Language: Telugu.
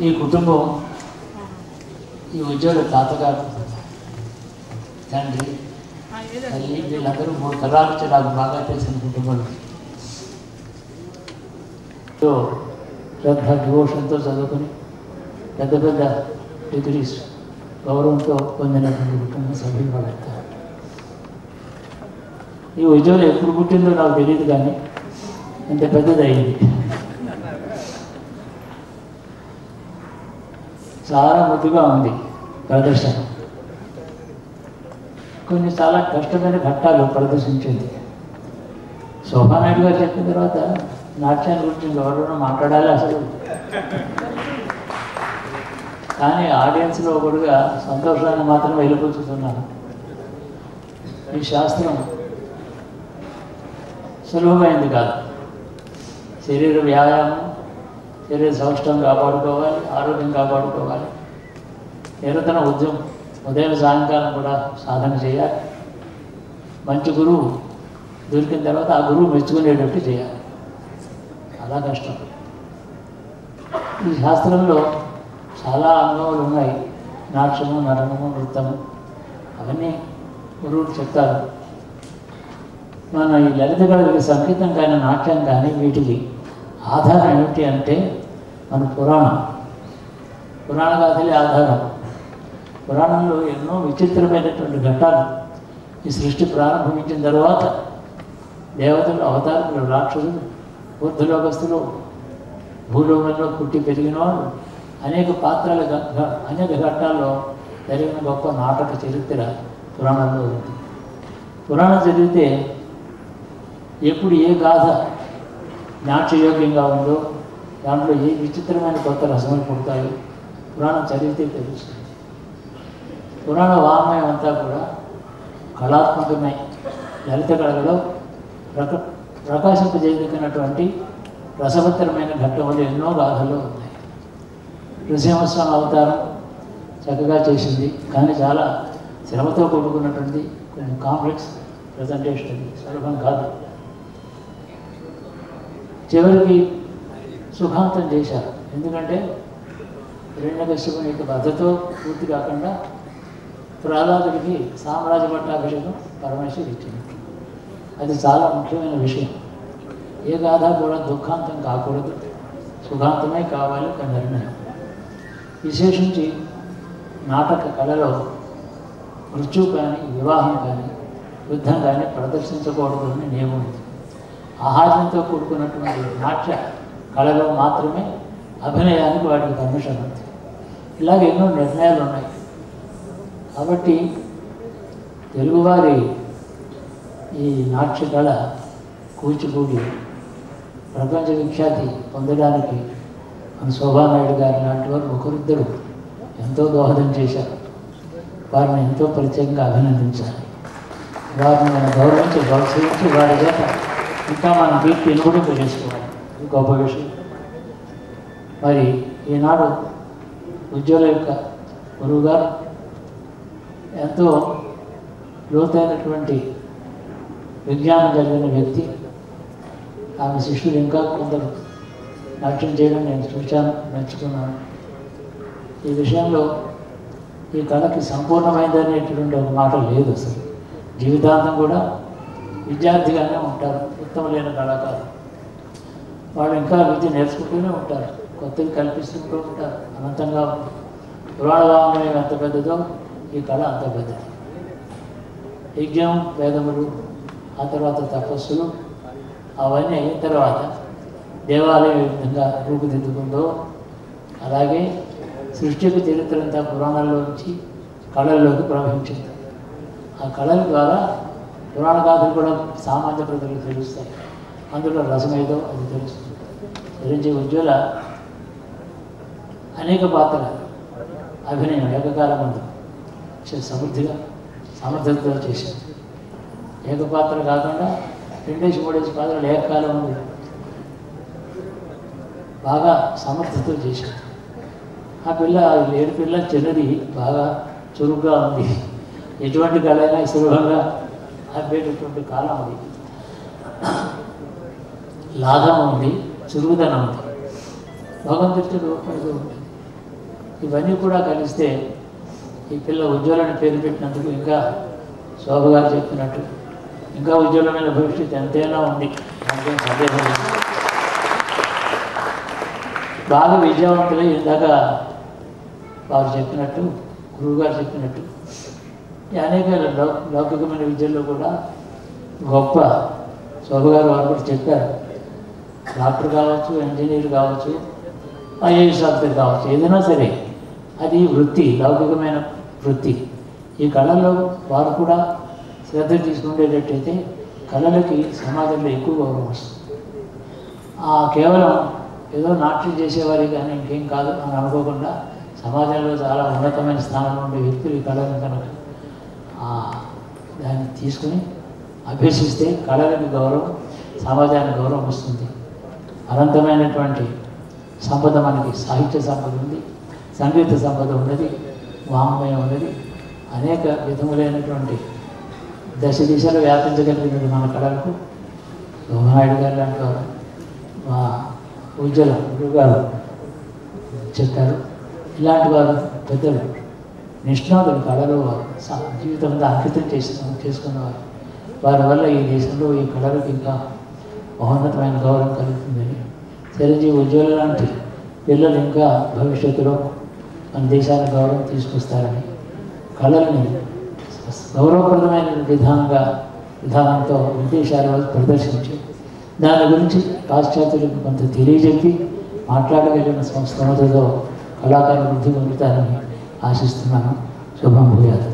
ఈ కుటుంబం ఈ ఉద్యోగ తాతగారు తండ్రి తల్లి వీళ్ళందరూ మూడు తరాల నుంచి నాకు బాగా తెలిసిన కుటుంబాలు సో శ్రద్ధ డివోషన్తో చదువుకుని పెద్ద పెద్ద డిగ్రీస్ గౌరవంతో పొందినటువంటి కుటుంబ సభ్యులు వాళ్ళంతా ఈ ఉద్యోగం ఎప్పుడు పుట్టిందో నాకు తెలియదు కానీ ఇంత పెద్దది అయింది చాలా ముద్దుగా ఉంది ప్రదర్శన కొన్ని చాలా కష్టమైన ఘట్టాలు ప్రదర్శించింది శోభానాయుడు గారు చెప్పిన తర్వాత నాట్యాన్ని గురించి ఎవరైనా మాట్లాడాలి అసలు కానీ ఆడియన్స్లో ఒకడుగా సంతోషాన్ని మాత్రం వెలుపుచ్చుతున్నాను ఈ శాస్త్రం సులభమైంది కాదు శరీర వ్యాయామం శరీర సౌష్టం కాపాడుకోవాలి ఆరోగ్యం కాపాడుకోవాలి నిరంతర ఉద్యమం ఉదయం సాయంకాలం కూడా సాధన చేయాలి మంచి గురువు దొరికిన తర్వాత ఆ గురువు మెచ్చుకునేటట్టు చేయాలి చాలా కష్టం ఈ శాస్త్రంలో చాలా అంగములు ఉన్నాయి నాట్యము నటనము నృత్యము అవన్నీ గురువులు చెప్తారు మన ఈ లలిత కళలకి సంగీతం కానీ నాట్యం కానీ వీటికి ఆధారం ఏమిటి అంటే మన పురాణం పురాణ గాథలే ఆధారం పురాణంలో ఎన్నో విచిత్రమైనటువంటి ఘట్టాలు ఈ సృష్టి ప్రారంభించిన తర్వాత దేవతలు అవతారులు రాక్షసులు బుద్ధులోకస్తులు భూలోకంలో పుట్టి పెరిగిన వాళ్ళు అనేక పాత్రల గ- గ- అనేక ఘట్టాల్లో జరిగిన గొప్ప నాటక చరిత్ర పురాణంలో ఉంది పురాణం చదివితే ఎప్పుడు ఏ గాథ నాట్యయోగ్యంగా ఉందో దాంట్లో ఏ విచిత్రమైన కొత్త రసములు పుడతాయో పురాణం చదివితే తెలుస్తుంది పురాణ వాంగ్మయం అంతా కూడా కళాత్మకమై లలిత కళలో ప్రక ప్రకాశింపజేయదగినటువంటి రసవత్తరమైన ఘట్టములు ఎన్నో గాథలు ఉన్నాయి నృసింహస్వామి అవతారం చక్కగా చేసింది కానీ చాలా శ్రమతో కూడుకున్నటువంటి కొన్ని కాంప్లెక్స్ ప్రజెంటేషన్ అది సులభం కాదు చివరికి సుఖాంతం చేశారు ఎందుకంటే హిరణ్యకశ్యపుని యొక్క బాధతో పూర్తి కాకుండా ప్రహ్లాదుడికి సామ్రాజ్య పట్టాభిషేకం పరమేశ్వరు ఇచ్చింది అది చాలా ముఖ్యమైన విషయం ఏ గాథ కూడా దుఃఖాంతం కాకూడదు సుఖాంతమే కావాలి ఒక నిర్ణయం విశేషించి నాటక కళలో మృత్యు కానీ వివాహం కానీ యుద్ధం కానీ ప్రదర్శించకూడదు అని నియమం ఉంది ఆహార్యంతో కూడుకున్నటువంటి నాట్య కళలో మాత్రమే అభినయానికి వాటికి పర్మిషన్ ఉంది ఇలాగ ఎన్నో నిర్ణయాలు ఉన్నాయి కాబట్టి తెలుగువారి ఈ నాట్య కళ కూచిపూడి ప్రపంచ విఖ్యాతి పొందడానికి మన శోభానాయుడు గారి లాంటి వారు ఒకరిద్దరు ఎంతో దోహదం చేశారు వారిని ఎంతో ప్రత్యేకంగా అభినందించాలి వారిని మనం గౌరవించి ప్రోత్సహించి వారి చేత ఇంకా మనం కీర్తి ఇనుగుడింపు చేసుకోవాలి ఇది గొప్ప విషయం మరి ఈనాడు ఉద్యోగుల యొక్క గురువు గారు ఎంతో లోతైనటువంటి విజ్ఞానం కలిగిన వ్యక్తి ఆమె శిష్యులు ఇంకా కొందరు నాట్యం చేయడం నేను చూశాను మెచ్చుకున్నాను ఈ విషయంలో ఈ కళకి సంపూర్ణమైందనేటువంటి ఒక మాట లేదు అసలు జీవితాంతం కూడా విద్యార్థిగానే ఉంటారు ఉత్తమమైన కళాకారులు వాళ్ళు ఇంకా విద్య నేర్చుకుంటూనే ఉంటారు కొత్తవి కల్పిస్తుంటూ ఉంటారు అనంతంగా ఉంది. పురాణ వాంగ్మయం ఎంత పెద్దదో ఈ కళ అంత పెద్దది యజ్ఞం వేదములు ఆ తర్వాత తపస్సులు అవన్నీ అయిన తర్వాత దేవాలయం ఏ విధంగా రూపుదిద్దుకుందో అలాగే సృష్టికి చరిత్ర అంతా పురాణాల్లోంచి కళల్లోకి ప్రవహించింది ఆ కళల ద్వారా పురాణ గాథలు కూడా సామాన్య ప్రజలకు తెలుస్తాయి అందులో రసమేదో అది తెలుస్తుంది చిరంజీవి ఉజ్వల అనేక పాత్రలు అభినయం ఏకకాలం ముందు చే- సమృద్ధిగా సమర్థతతో చేశారు ఏకపాత్ర కాకుండా రెండేసి మూడేసి పాత్రలు ఏకకాలం ఉంది బాగా సమర్థతో చేశారు ఆ పిల్ల లేడి పిల్ల చిన్నది బాగా చురుగ్గా ఉంది ఎటువంటి కళైనా సులభంగా ఆపేటటువంటి కాలం అది లాఘం ఉంది చురుకుదనం ఉంది భగవంతుడికి రూపంలో ఉంటుంది ఇవన్నీ కూడా కలిస్తే ఈ పిల్ల ఉజ్వలని పేరు పెట్టినందుకు ఇంకా శోభ గారు చెప్పినట్టు ఇంకా ఉజ్వలమైన భవిష్యత్తు ఎంతైనా ఉంది దాంట్లో సందేహం లేదు బాగా విజయవంతులై ఇందాక వారు చెప్పినట్టు గురువు గారు చెప్పినట్టు ఈ అనేక లౌ- లౌకికమైన విద్యల్లో కూడా గొప్ప శోభ గారు వారు కూడా చెప్పారు డాక్టర్ కావచ్చు ఇంజనీర్ కావచ్చు ఐఏఎస్ ఆఫీసర్ కావచ్చు ఏదైనా సరే అది వృత్తి లౌకికమైన వృత్తి ఈ కళల్లో వారు కూడా శ్రద్ధ తీసుకునేటట్టయితే కళలకి సమాజంలో ఎక్కువ గౌరవం వస్తుంది ఆ కేవలం ఏదో నాట్యం చేసేవారి కానీ ఇంకేం కాదు అని అనుకోకుండా సమాజంలో చాలా ఉన్నతమైన స్థానంలో ఉండే వ్యక్తులు ఈ కళను కనుక ఆ, దాన్ని తీసుకుని అభ్యసిస్తే కళలకు గౌరవం సమాజానికి గౌరవం వస్తుంది అనంతమైనటువంటి సంపద మనకి సాహిత్య సంపద ఉంది సంగీత సంపద ఉన్నది వాంగ్మయం ఉన్నది అనేక విధములైనటువంటి దశ దిశలు వ్యాపించగలిగినటువంటి మన కళలకు శోభనాయుడు గారు లాంటి వారు మా ఉజ్వల గురువు గారు చెప్పారు ఇలాంటి వారు పెద్దలు నిష్ణాతులు కళలో వారు స- జీవితంలో అంకితం చేసి చేసుకున్నవారు వారి వల్ల ఈ దేశంలో ఈ కళలకు ఇంకా మహోన్నతమైన గౌరవం కలుగుతుందని చిరంజీవి ఉజ్వల లాంటి పిల్లలు ఇంకా భవిష్యత్తులో మన దేశానికి గౌరవం తీసుకొస్తారని కళల్ని గౌరవప్రదమైన విధానంగా విధానంతో విదేశాలలో ప్రదర్శించి దాని గురించి పాశ్చాత్యులకు కొంత తెలియజెప్పి మాట్లాడగలిగిన సంస్థలతో కళాకారులు వృద్ధి పొందుతారని ఆశిస్తున్నాను శుభం భూయాలు